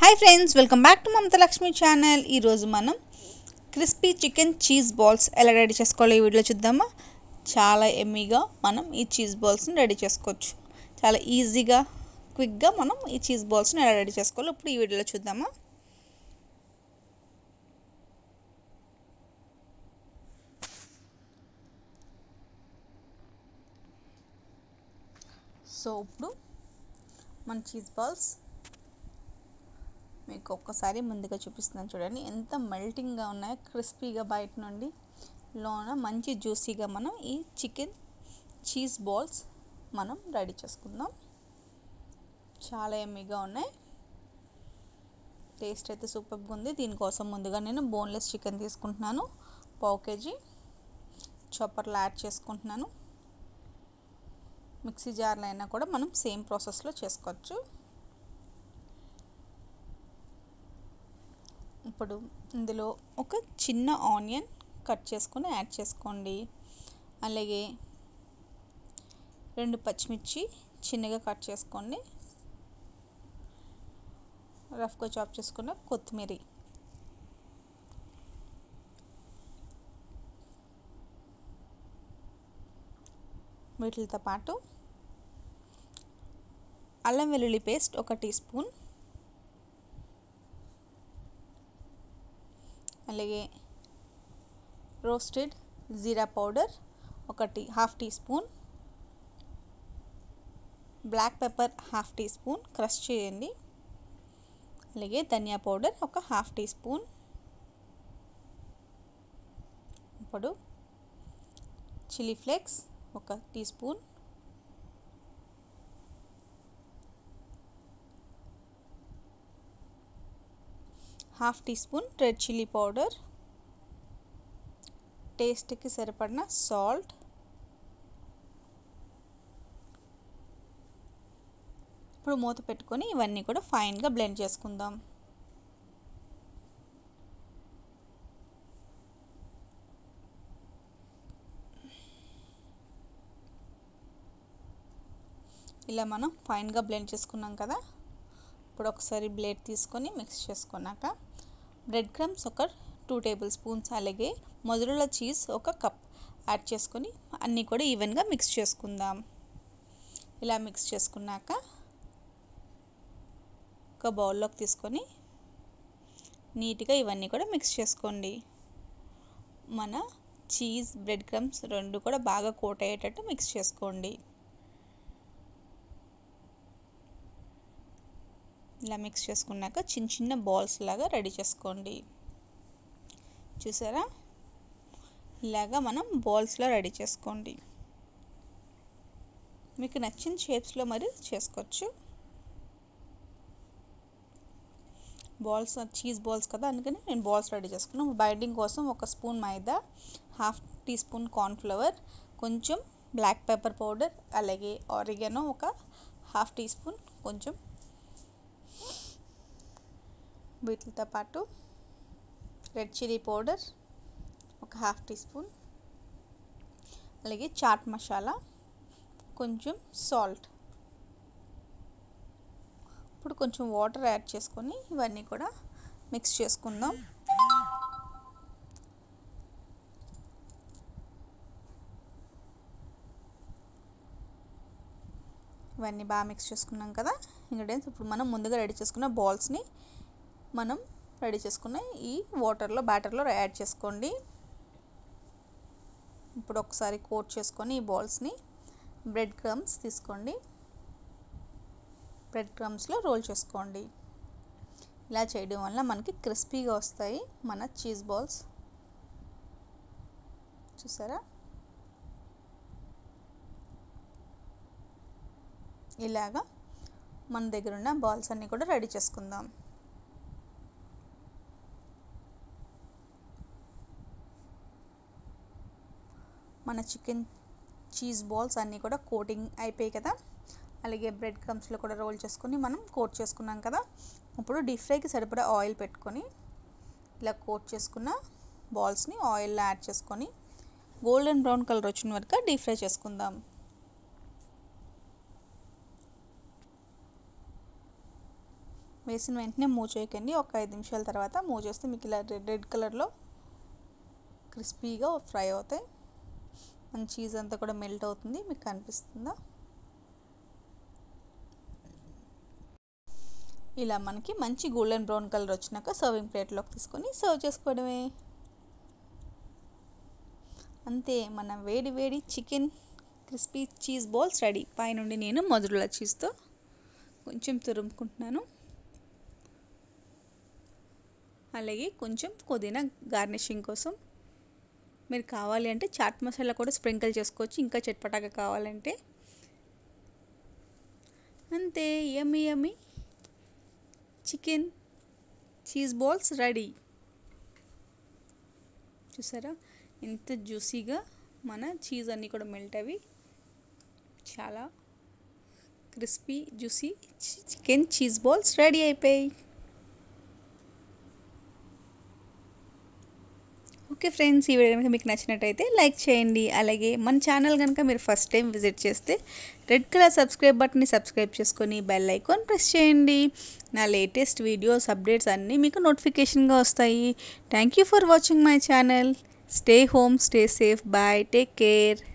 hi friends welcome back to Mamata Lakshmi channel ఈరోజు మనం crispy chicken cheese balls ఎలా ready చేసుకోవాలో ఈ వీడియోలో చూద్దామా చాలా ఎమ్మీగా మనం ఈ చీజ్ బాల్స్ని రెడీ చేసుకోవచ్చు చాలా ఈజీగా క్విక్గా మనం ఈ చీజ్ బాల్స్ని ఎలా రెడీ చేసుకోవాలో ఇప్పుడు ఈ వీడియోలో చూద్దామా సో ఇప్పుడు మన చీజ్ బాల్స్ మీకు ఒక్కసారి ముందుగా చూపిస్తున్నాను చూడండి ఎంత మెల్టింగ్గా ఉన్నాయో క్రిస్పీగా బయట నుండి లోన మంచి జ్యూసీగా మనం ఈ చికెన్ చీజ్ బాల్స్ మనం రెడీ చేసుకుందాం చాలా ఎమ్మీగా ఉన్నాయి టేస్ట్ అయితే సూపర్గా ఉంది దీనికోసం ముందుగా నేను బోన్లెస్ చికెన్ తీసుకుంటున్నాను పావు కేజీ చాపర్లో యాడ్ చేసుకుంటున్నాను మిక్సీ జార్లో అయినా కూడా మనం సేమ్ ప్రాసెస్లో చేసుకోవచ్చు ఇప్పుడు ఇందులో ఒక చిన్న ఆనియన్ కట్ చేసుకొని యాడ్ చేసుకోండి అలాగే రెండు పచ్చిమిర్చి చిన్నగా కట్ చేసుకోండి రఫ్గా చాప్ చేసుకున్న కొత్తిమీర వీటితో పాటు అల్లం వెల్లుల్లి పేస్ట్ ఒక టీ స్పూన్ అలాగే రోస్టెడ్ జీరా పౌడర్ ఒకటి half teaspoon black pepper half teaspoon crush చేయండి అలాగే ధనియా పౌడర్ ఒక హాఫ్ టీ స్పూన్ ఇప్పుడు చిల్లీ ఫ్లేక్స్ ఒక teaspoon half teaspoon red chilli powder టేస్ట్కి సరిపడిన సాల్ట్ ఇప్పుడు మూత పెట్టుకొని ఇవన్నీ కూడా ఫైన్గా బ్లెండ్ చేసుకుందాం ఇలా మనం ఫైన్గా బ్లెండ్ చేసుకున్నాం కదా ఇప్పుడు ఒకసారి బ్లేడ్ తీసుకొని మిక్స్ చేసుకున్నాక బ్రెడ్ క్రమ్స్ ఒక టూ టేబుల్ స్పూన్స్ అలాగే మొదలుల చీజ్ ఒక కప్ యాడ్ చేసుకొని అన్నీ కూడా ఈవెన్గా మిక్స్ చేసుకుందాం ఇలా మిక్స్ చేసుకున్నాక ఒక బౌల్లోకి తీసుకొని నీట్గా ఇవన్నీ కూడా మిక్స్ చేసుకోండి మన చీజ్ బ్రెడ్ క్రమ్స్ రెండు కూడా బాగా కోట్ అయ్యేటట్టు మిక్స్ చేసుకోండి ఇలా మిక్స్ చేసుకున్నాక చిన్న చిన్న బాల్స్ లాగా రెడీ చేసుకోండి చూసారా ఇలాగా మనం బాల్స్లో రెడీ చేసుకోండి మీకు నచ్చిన షేప్స్లో మరి చేసుకోవచ్చు బాల్స్ చీజ్ బాల్స్ కదా అందుకని నేను బాల్స్ రెడీ చేసుకున్నాను బైండింగ్ కోసం ఒక spoon maida half teaspoon cornflour కొంచెం బ్లాక్ పెప్పర్ పౌడర్ అలాగే ఆరిగనో ఒక హాఫ్ టీ స్పూన్ కొంచెం వీటితో పాటు రెడ్ చిల్లీ పౌడర్ ఒక హాఫ్ టీ స్పూన్ అలాగే చాట్ మసాలా కొంచెం సాల్ట్ ఇప్పుడు కొంచెం వాటర్ యాడ్ చేసుకొని ఇవన్నీ కూడా మిక్స్ చేసుకుందాం ఇవన్నీ బాగా మిక్స్ చేసుకున్నాం కదా ఇంగ్రీడియంట్స్ ఇప్పుడు మనం ముందుగా రెడీ చేసుకున్న బాల్స్ని మనం రెడీ చేసుకున్న ఈ వాటర్లో బ్యాటర్లో యాడ్ చేసుకోండి ఇప్పుడు ఒకసారి కోట్ చేసుకొని ఈ బాల్స్ని బ్రెడ్ క్రమ్స్ తీసుకోండి బ్రెడ్ క్రమ్స్లో రోల్ చేసుకోండి ఇలా చేయడం వల్ల మనకి క్రిస్పీగా వస్తాయి మన చీజ్ బాల్స్ చూసారా ఇలాగా మన దగ్గర ఉన్న బాల్స్ అన్నీ కూడా రెడీ చేసుకుందాం మన చికెన్ చీజ్ బాల్స్ అన్నీ కూడా కోటింగ్ అయిపోయాయి కదా అలాగే బ్రెడ్ క్రమ్స్లో కూడా రోల్ చేసుకొని మనం కోట్ చేసుకున్నాం కదా ఇప్పుడు డీప్ ఫ్రైకి సరిపడా ఆయిల్ పెట్టుకొని ఇలా కోట్ చేసుకున్న బాల్స్ని ఆయిల్లో యాడ్ చేసుకొని గోల్డెన్ బ్రౌన్ కలర్ వచ్చిన వరకు డీప్ ఫ్రై చేసుకుందాం వేసిన వెంటనే మూవ్ చేయకండి ఒక ఐదు నిమిషాల తర్వాత మూవ్ చేస్తే మీకు ఇలా రెడ్ రెడ్ కలర్లో క్రిస్పీగా ఫ్రై అవుతాయి మన చీజ్ అంతా కూడా మెల్ట్ అవుతుంది మీకు కనిపిస్తుందా ఇలా మనకి మంచి గోల్డెన్ బ్రౌన్ కలర్ వచ్చినాక సర్వింగ్ ప్లేట్లోకి తీసుకొని సర్వ్ చేసుకోవడమే అంతే మన వేడి వేడి chicken crispy cheese balls ready పైనుండి నేను మధురల చీజ్తో కొంచెం తురుముకుంటున్నాను అలాగే కొంచెం పుదీనా గార్నిషింగ్ కోసం మీరు కావాలి అంటే చాట్ మసాలా కూడా స్ప్రింకిల్ చేసుకోవచ్చు ఇంకా చట్పటాగా కావాలంటే అంతే yummy yummy chicken cheese balls ready చూసారా ఎంత జ్యూసీగా మన చీజ్ అన్నీ కూడా మెల్ట్ అవి చాలా crispy juicy chicken cheese balls ready అయిపోయాయి ఓకే ఫ్రెండ్స్ ఈ వీడియో కనుక మీకు నచ్చినట్టయితే లైక్ చేయండి అలాగే మన ఛానల్ కనుక మీరు ఫస్ట్ టైం విజిట్ చేస్తే రెడ్ కలర్ సబ్స్క్రైబ్ బటన్ని సబ్స్క్రైబ్ చేసుకొని బెల్ ఐకాన్ ప్రెస్ చేయండి నా లేటెస్ట్ వీడియోస్ అప్డేట్స్ అన్నీ మీకు నోటిఫికేషన్గా వస్తాయి thank you for watching my channel stay home stay safe bye take care